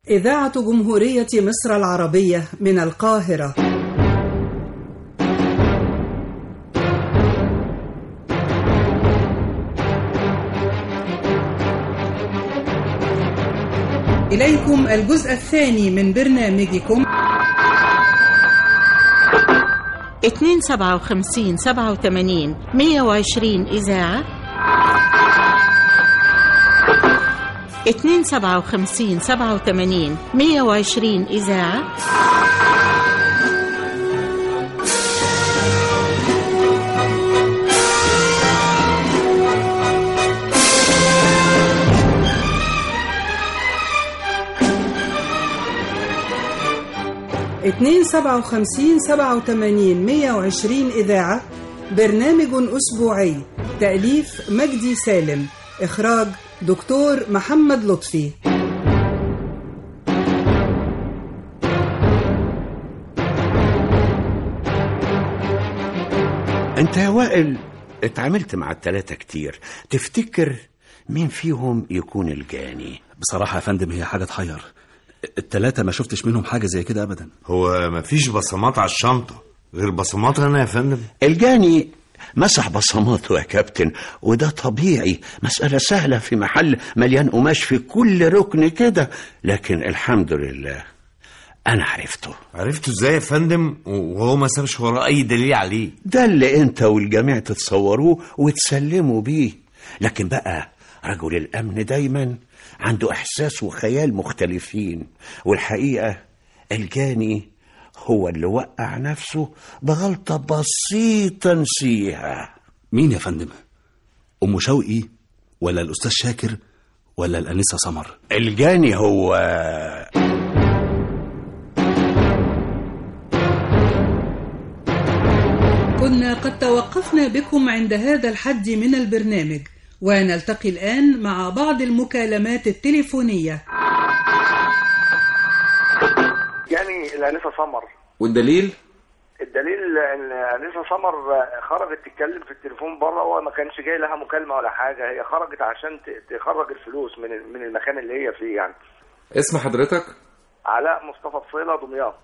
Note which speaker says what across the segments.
Speaker 1: إذاعة جمهورية مصر العربية من القاهرة إليكم الجزء الثاني من برنامجكم
Speaker 2: 257 87 120 إذاعة 257 87 120 إذاعة
Speaker 1: اتنين سبعة وخمسين سبعة وتمانين مية وعشرين إذاعة برنامج أسبوعي تأليف مجدي سالم إخراج دكتور محمد لطفي
Speaker 3: انت يا وائل اتعاملت مع التلاتة كتير تفتكر مين فيهم يكون الجاني
Speaker 4: بصراحة يا فندم هي حاجة تحير التلاتة ما شفتش منهم حاجة زي كده أبدا
Speaker 5: هو مفيش بصمات على الشنطة غير بصمات أنا يا فندم
Speaker 3: الجاني مسح بصماته يا كابتن وده طبيعي مسألة سهلة في محل مليان قماش في كل ركن كده لكن الحمد لله أنا عرفته
Speaker 5: عرفته ازاي يا فندم وهو ما سابش وراه أي دليل عليه
Speaker 3: ده اللي انت والجميع تتصوروه وتسلموا بيه لكن بقى رجل الأمن دايما عنده إحساس وخيال مختلفين والحقيقة الجاني هو اللي وقع نفسه بغلطة بسيطة نسيها
Speaker 4: مين يا فندم أم شوقي ولا الأستاذ شاكر ولا الأنسة سمر
Speaker 3: الجاني هو
Speaker 1: كنا قد توقفنا بكم عند هذا الحد من البرنامج ونلتقي الآن مع بعض المكالمات التليفونية
Speaker 6: يعني الانسه سمر
Speaker 7: والدليل
Speaker 6: الدليل ان الانسه سمر خرجت تتكلم في التليفون بره وما كانش جاي لها مكالمه ولا حاجه هي خرجت عشان ت- تخرج الفلوس من ال- من المكان اللي هي فيه يعني
Speaker 7: اسم حضرتك
Speaker 6: علاء مصطفى فصيله دمياط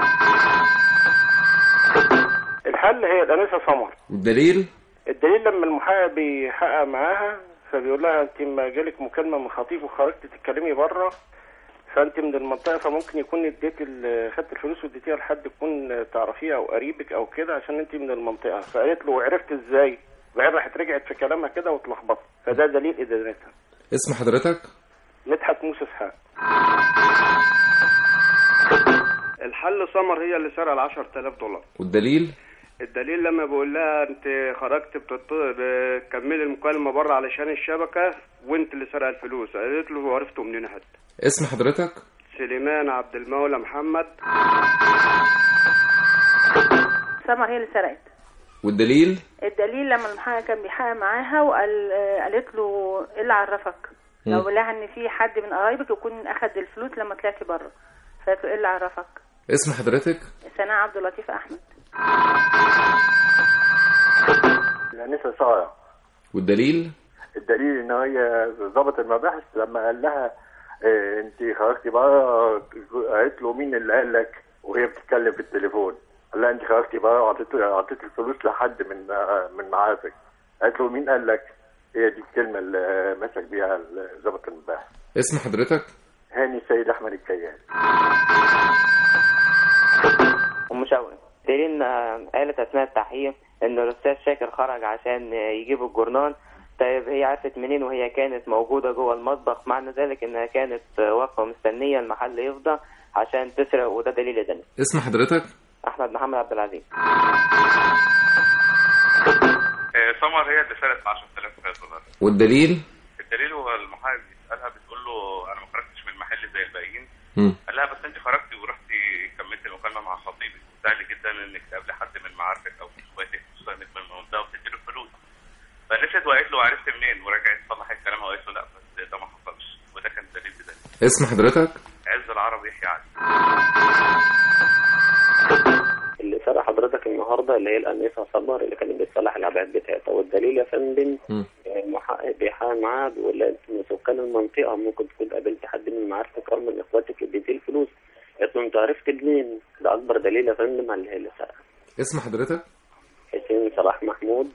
Speaker 6: الحل هي الانسه سمر
Speaker 7: والدليل
Speaker 6: الدليل لما المحقق بيحقق معاها فبيقول لها انت ما جالك مكالمه من خطيب وخرجت تتكلمي بره فانت من المنطقه فممكن يكون اديت ال- خدت الفلوس واديتيها لحد تكون تعرفيه او قريبك او كده عشان انت من المنطقه فقالت له عرفت ازاي بعدين راحت رجعت في كلامها كده واتلخبطت فده دليل ادانتها
Speaker 7: اسم حضرتك
Speaker 6: مدحت موسى اسحاق الحل سمر هي اللي سرق ال 10000 دولار
Speaker 7: والدليل
Speaker 6: الدليل لما بقول لها انت خرجت بتط... بتكملي المكالمه بره علشان الشبكه وانت اللي سرق الفلوس قالت له هو عرفته منين حد
Speaker 7: اسم حضرتك
Speaker 6: سليمان عبد المولى محمد
Speaker 8: سمر هي اللي سرقت
Speaker 7: والدليل
Speaker 8: الدليل لما المحقق كان بيحقق معاها وقال آه، قالت له ايه اللي عرفك لو
Speaker 7: مم.
Speaker 8: قال لها ان في حد من قرايبك يكون اخد الفلوس لما طلعتي بره فقالت له ايه اللي عرفك
Speaker 7: اسم حضرتك
Speaker 8: سناء عبد اللطيف احمد
Speaker 6: الانسه ساره
Speaker 7: والدليل
Speaker 6: الدليل ان هي ضابط المباحث لما قال لها اه انت خرجتي بره قالت له مين اللي قال لك وهي بتتكلم في التليفون قال لها انت خرجتي بره وعطيت اعطيت الفلوس لحد من آه، من معارفك قالت له مين قال لك هي دي الكلمه اللي مسك بيها ضابط المباحث
Speaker 7: اسم حضرتك
Speaker 6: هاني سيد احمد الكيان
Speaker 9: ام شوقي دليل ان قالت اثناء التحقيق ان الاستاذ شاكر خرج عشان يجيب الجورنال طيب هي عرفت منين وهي كانت موجوده جوه المطبخ معنى ذلك انها كانت واقفه مستنيه المحل يفضى عشان تسرق وده دليل ادانه
Speaker 7: اسم حضرتك
Speaker 9: احمد محمد عبد العزيز
Speaker 10: سمر هي اللي سرقت 10000 دولار
Speaker 7: والدليل
Speaker 10: الدليل هو المحامي بيسالها بتقول له انا ما خرجتش من المحل زي الباقيين
Speaker 7: مم.
Speaker 10: قال لها بس انت خرجتي ورحتي كملتي المكالمه مع خطيبك سهل جدا انك تقابلي حد من معارفك او من اخواتك خصوصا انك من المنطقه وتدي له فلوس فنسيت وقالت له عرفت منين ورجعت صلحت كلامها وقالت له لا بس ده ما حصلش وده كان دليل ده
Speaker 7: اسم حضرتك
Speaker 10: عز العرب يحيى علي
Speaker 6: اللي
Speaker 11: سارة حضرتك النهارده اللي هي الأنسة صبر اللي كانت بتصلح العباد بتاعتها والدليل يا فندم
Speaker 7: مم.
Speaker 11: المحقق بيحقق معاها بيقول لها انت من سكان المنطقة ممكن تكون قابلت حد من معارفك أو من إخواتك اديتيه الفلوس قالت له أنت عرفت منين؟ ده أكبر دليل يا فندم على اللي هي اللي سرقة
Speaker 7: اسم حضرتك
Speaker 11: حسين صلاح محمود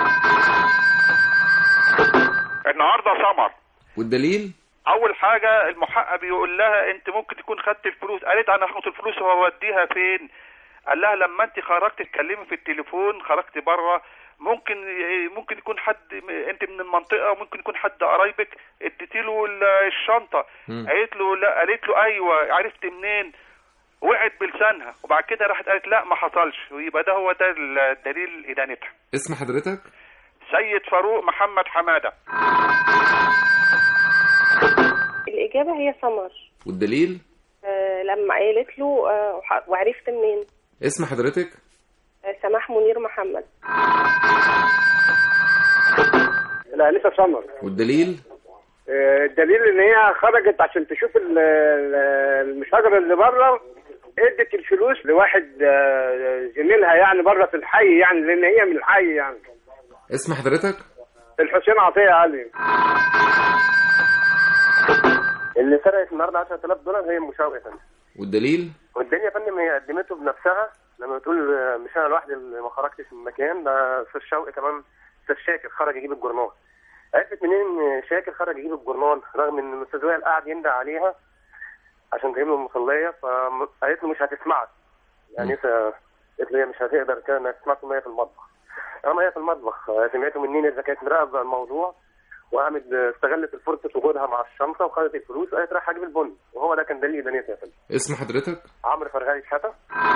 Speaker 12: النهارده سمر
Speaker 7: والدليل
Speaker 12: اول حاجه المحقق بيقول لها انت ممكن تكون خدت الفلوس قالت انا هاخد الفلوس واوديها فين قال لها لما انت خرجت تتكلمي في التليفون خرجت بره ممكن ممكن يكون حد انت من المنطقه ممكن يكون حد قرايبك اديتي له ال- الشنطه
Speaker 7: مم.
Speaker 12: قالت له لا قالت له ايوه عرفت منين وقعت بلسانها وبعد كده راحت قالت لا ما حصلش ويبقى ده هو ده الدليل ادانتها
Speaker 7: اسم حضرتك
Speaker 12: سيد فاروق محمد حماده
Speaker 13: الإجابة هي سمر
Speaker 7: والدليل
Speaker 13: آه لما قالت له آه وح- وعرفت منين
Speaker 7: اسم حضرتك
Speaker 13: آه سماح منير محمد
Speaker 14: الأنسة سمر
Speaker 7: والدليل
Speaker 14: آه، الدليل ان هي خرجت عشان تشوف ال- ال- المشاجرة اللي بره ادت الفلوس لواحد آه، زميلها يعني بره في الحي يعني لان هي من الحي يعني
Speaker 7: اسم حضرتك
Speaker 14: الحسين عطية علي
Speaker 15: اللي سرقت النهارده 10000 دولار هي المشاوية يا فندم
Speaker 7: والدليل
Speaker 15: والدنيا يا فندم هي قدمته بنفسها لما بتقول آه، مش انا لوحدي اللي ما خرجتش من المكان ده استاذ شوقي كمان استاذ شاكر خرج يجيب الجورنال عرفت منين إن شاكر خرج يجيب الجورنال رغم ان الاستاذ وائل قاعد يندى عليها عشان تجيب له المصليه فقالت له مش هتسمعك يعني انت قالت له هي مش هتقدر كده انها تسمعك وهي في المطبخ اما هي في المطبخ آه، سمعته منين اذا كانت مراقبه الموضوع وقامت آه، استغلت فرصه وجودها مع الشنطه وخدت الفلوس قالت رايح اجيب البن وهو ده كان دليل دنيتها يا فندم
Speaker 7: اسم حضرتك
Speaker 15: عمرو فرغالي شحاته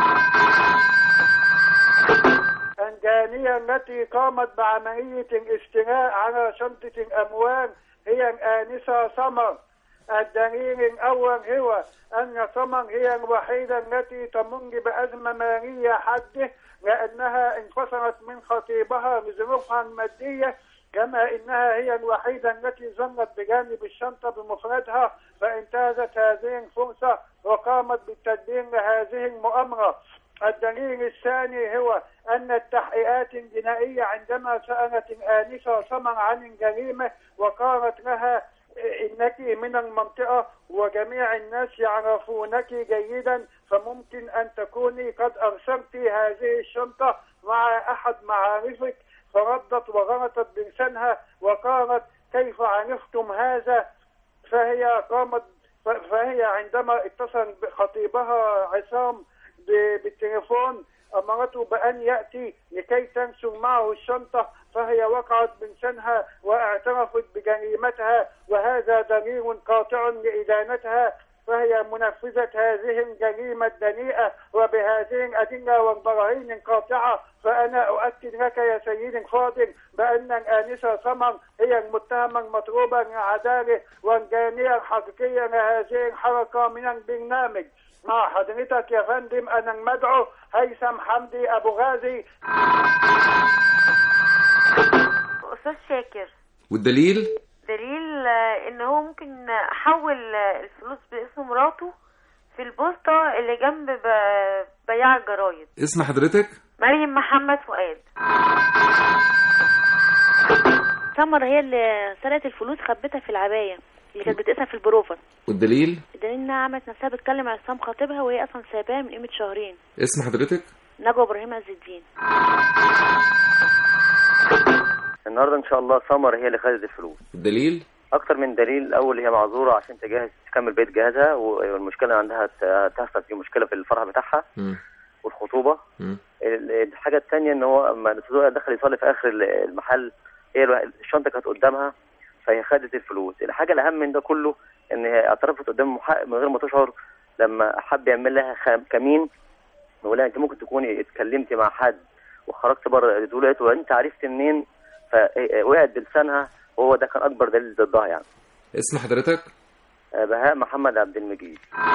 Speaker 16: الجانية التي قامت بعملية الاستيلاء على شنطة الأموال هي الآنسة سمر الدليل الأول هو أن سمر هي الوحيدة التي تمر بأزمة مالية حادة لأنها انفصلت من خطيبها لظروفها المادية كما إنها هي الوحيدة التي ظلت بجانب الشنطة بمفردها فانتهزت هذه الفرصة وقامت بالتدبير لهذه المؤامرة الدليل الثاني هو أن التحقيقات الجنائية عندما سألت الآنسة سمر عن الجريمة وقالت لها إنك من المنطقة وجميع الناس يعرفونك جيدا فممكن أن تكوني قد أرسلت هذه الشنطة مع أحد معارفك فردت وغلطت بلسانها وقالت كيف عرفتم هذا فهي قامت ف- فهي عندما اتصل بخطيبها عصام ب- بالتليفون أمرته بأن يأتي لكي تنشر معه الشنطة فهي وقعت بلسانها واعترفت بجريمتها وهذا دليل قاطع لإدانتها فهي منفذة هذه الجريمة الدنيئة وبهذه الأدلة والبراهين القاطعة فأنا أؤكد لك يا سيدي الفاضل بأن الآنسة سمر هي المتهمة المطلوبة للعدالة والجانية الحقيقية لهذه الحركة من البرنامج مع حضرتك يا فندم أنا المدعو هيثم حمدي أبو غازي
Speaker 17: أستاذ شاكر
Speaker 7: والدليل
Speaker 17: دليل آه، إن هو ممكن أحول آه، الفلوس باسم مراته في البوسطة اللي جنب ب- بياع الجرايد
Speaker 7: اسم حضرتك
Speaker 17: مريم محمد فؤاد
Speaker 18: سمر هي اللي سرقت الفلوس خبتها في العباية اللي كانت بتقيسها في البروفة
Speaker 7: والدليل
Speaker 18: الدليل انها عملت نفسها بتكلم عصام خطيبها وهي اصلا سايباها من قيمة شهرين
Speaker 7: اسم حضرتك
Speaker 18: نجوى ابراهيم عز الدين
Speaker 15: النهارده ان شاء الله سمر هي اللي خدت الفلوس
Speaker 7: والدليل
Speaker 15: اكتر من دليل الاول هي معذوره عشان تجهز تكمل بيت جهازها والمشكله عندها ت- تحصل في مشكله في الفرح بتاعها
Speaker 7: مم.
Speaker 15: والخطوبه
Speaker 7: مم.
Speaker 15: ال- الحاجه الثانيه ان هو اما الاستاذ دخل يصلي في اخر ال- المحل هي الو- الشنطه كانت قدامها فهي خدت الفلوس الحاجه الاهم من ده كله ان هي اعترفت قدام المحقق من غير ما تشعر لما حب يعمل لها خ- كمين يقول لها انت ممكن تكوني اتكلمتي مع حد وخرجت بره دولت وانت عرفت منين فوقعت بلسانها وهو ده كان اكبر دليل ضدها يعني
Speaker 7: اسم حضرتك
Speaker 15: آه، بهاء محمد عبد المجيد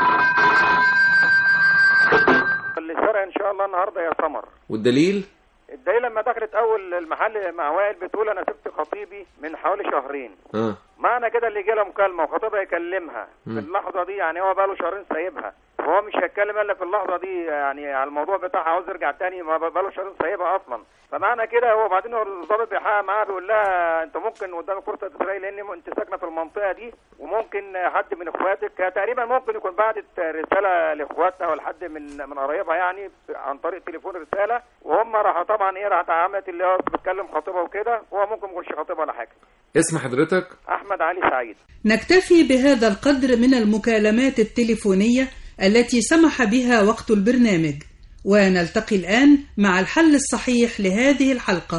Speaker 19: اللي سرق ان شاء الله النهارده يا سمر
Speaker 7: والدليل
Speaker 19: الدليل لما دخلت اول المحل مع وائل بتقول انا سبت خطيبي من حوالي شهرين
Speaker 7: اه
Speaker 19: معنى كده اللي جالها مكالمه وخطيبها يكلمها
Speaker 7: مم.
Speaker 19: في اللحظه دي يعني هو بقاله شهرين سايبها وهو مش هيتكلم الا في اللحظه دي يعني على الموضوع بتاعها عاوز يرجع تاني ما بقاله شهرين سايبها اصلا فمعنى كده هو بعدين هو الضابط بيحقق معاها بيقول لها انت ممكن قدامك فرصه تسرقي لان انت ساكنه في المنطقه دي وممكن حد من اخواتك هي تقريبا ممكن يكون بعتت رساله لاخواتها ولا حد من من قرايبها يعني عن طريق تليفون رساله وهم راح طبعا ايه راحت عملت اللي هو بتكلم خطيبها وكده وهو ممكن ما يكونش خطيبها ولا حاجه
Speaker 7: اسم حضرتك
Speaker 19: احمد علي سعيد
Speaker 1: نكتفي بهذا القدر من المكالمات التليفونية التي سمح بها وقت البرنامج ونلتقي الآن مع الحل الصحيح لهذه الحلقة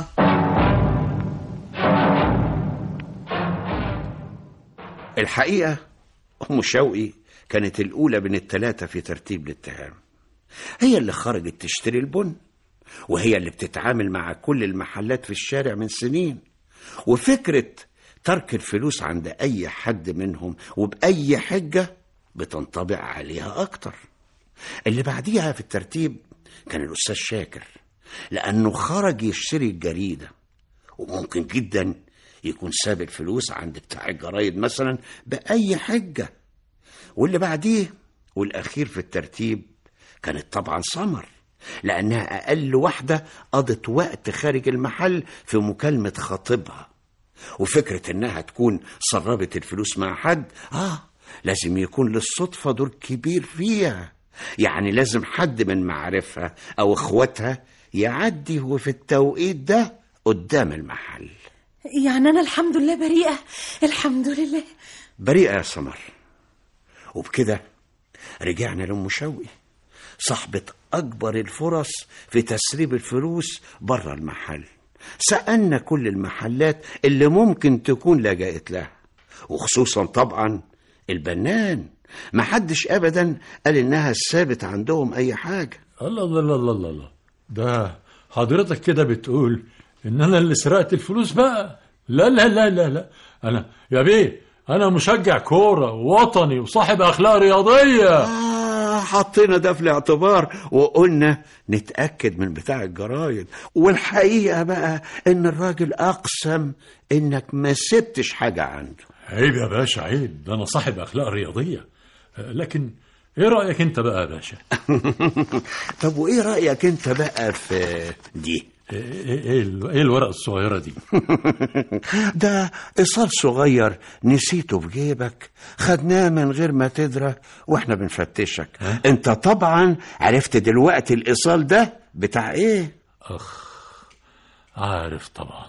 Speaker 3: الحقيقة أم شوقي كانت الأولى بين التلاتة في ترتيب الاتهام هي اللي خرجت تشتري البن وهي اللي بتتعامل مع كل المحلات في الشارع من سنين وفكرة ترك الفلوس عند أي حد منهم وبأي حجة بتنطبق عليها أكتر اللي بعديها في الترتيب كان الأستاذ شاكر لأنه خرج يشتري الجريدة وممكن جدا يكون ساب الفلوس عند بتاع الجرايد مثلا بأي حجة واللي بعديه والأخير في الترتيب كانت طبعا سمر لأنها أقل واحدة قضت وقت خارج المحل في مكالمة خطيبها وفكرة إنها تكون سربت الفلوس مع حد آه لازم يكون للصدفة دور كبير فيها يعني لازم حد من معارفها أو إخواتها يعدي هو في التوقيت ده قدام المحل
Speaker 20: يعني أنا الحمد لله بريئة الحمد لله
Speaker 3: بريئة يا سمر وبكده رجعنا لأم شوقي صاحبة أكبر الفرص في تسريب الفلوس بره المحل سألنا كل المحلات اللي ممكن تكون لجأت لها وخصوصا طبعا البنان محدش أبدا قال إنها سابت عندهم أي حاجة
Speaker 21: الله الله الله الله الله, الله. ده حضرتك كده بتقول إن أنا اللي سرقت الفلوس بقى لا لا لا لا لا أنا يا بيه أنا مشجع كورة وطني وصاحب أخلاق رياضية
Speaker 3: آه حطينا ده في الاعتبار وقلنا نتأكد من بتاع الجرايد والحقيقة بقى إن الراجل أقسم إنك ما سبتش حاجة عنده
Speaker 21: عيب يا باشا عيب ده أنا صاحب أخلاق رياضية لكن إيه رأيك أنت بقى يا باشا
Speaker 3: طب وإيه رأيك أنت بقى في دي
Speaker 21: إيه, إيه, إيه الورقة الصغيرة دي
Speaker 3: ده إيصال صغير نسيته في جيبك خدناه من غير ما تدرى وإحنا بنفتشك
Speaker 21: ها؟
Speaker 3: أنت طبعا عرفت دلوقتي الإيصال ده بتاع إيه
Speaker 21: أخ عارف طبعا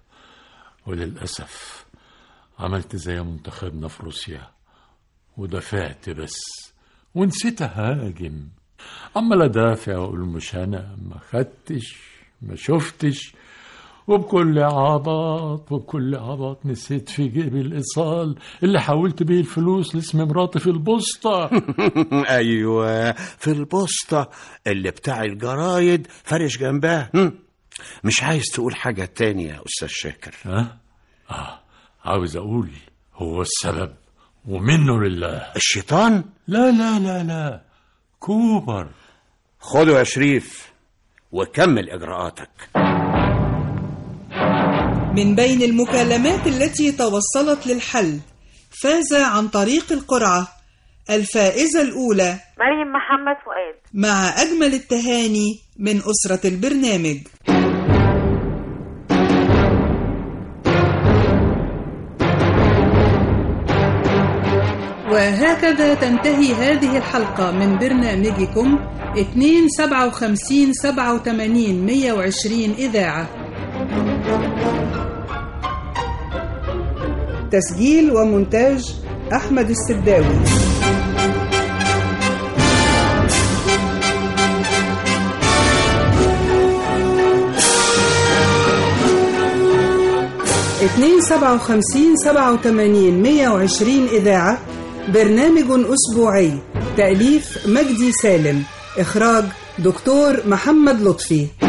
Speaker 21: وللأسف عملت زي منتخبنا في روسيا ودفعت بس ونسيت أهاجم عمال أدافع وأقول مش أنا ما خدتش ما شفتش وبكل عبط وبكل عبط نسيت في جيبي الإيصال اللي حولت بيه الفلوس لاسم مراتي في البوسطة
Speaker 3: أيوة في البوسطة اللي بتاع الجرايد فرش جنبها هم. مش عايز تقول حاجة تانية يا أستاذ شاكر
Speaker 21: ها؟ آه عاوز أقول هو السبب ومنه لله
Speaker 3: الشيطان
Speaker 21: لا لا لا لا كوبر
Speaker 3: خده يا شريف وكمل إجراءاتك
Speaker 1: من بين المكالمات التي توصلت للحل فاز عن طريق القرعة الفائزة الأولى
Speaker 17: مريم محمد فؤاد
Speaker 1: مع أجمل التهاني من أسرة البرنامج وهكذا تنتهي هذه الحلقة من برنامجكم 257 87 120 إذاعة تسجيل ومونتاج أحمد السداوي اتنين سبعة وخمسين سبعة وتمانين مية وعشرين إذاعة برنامج أسبوعي تأليف مجدي سالم إخراج دكتور محمد لطفي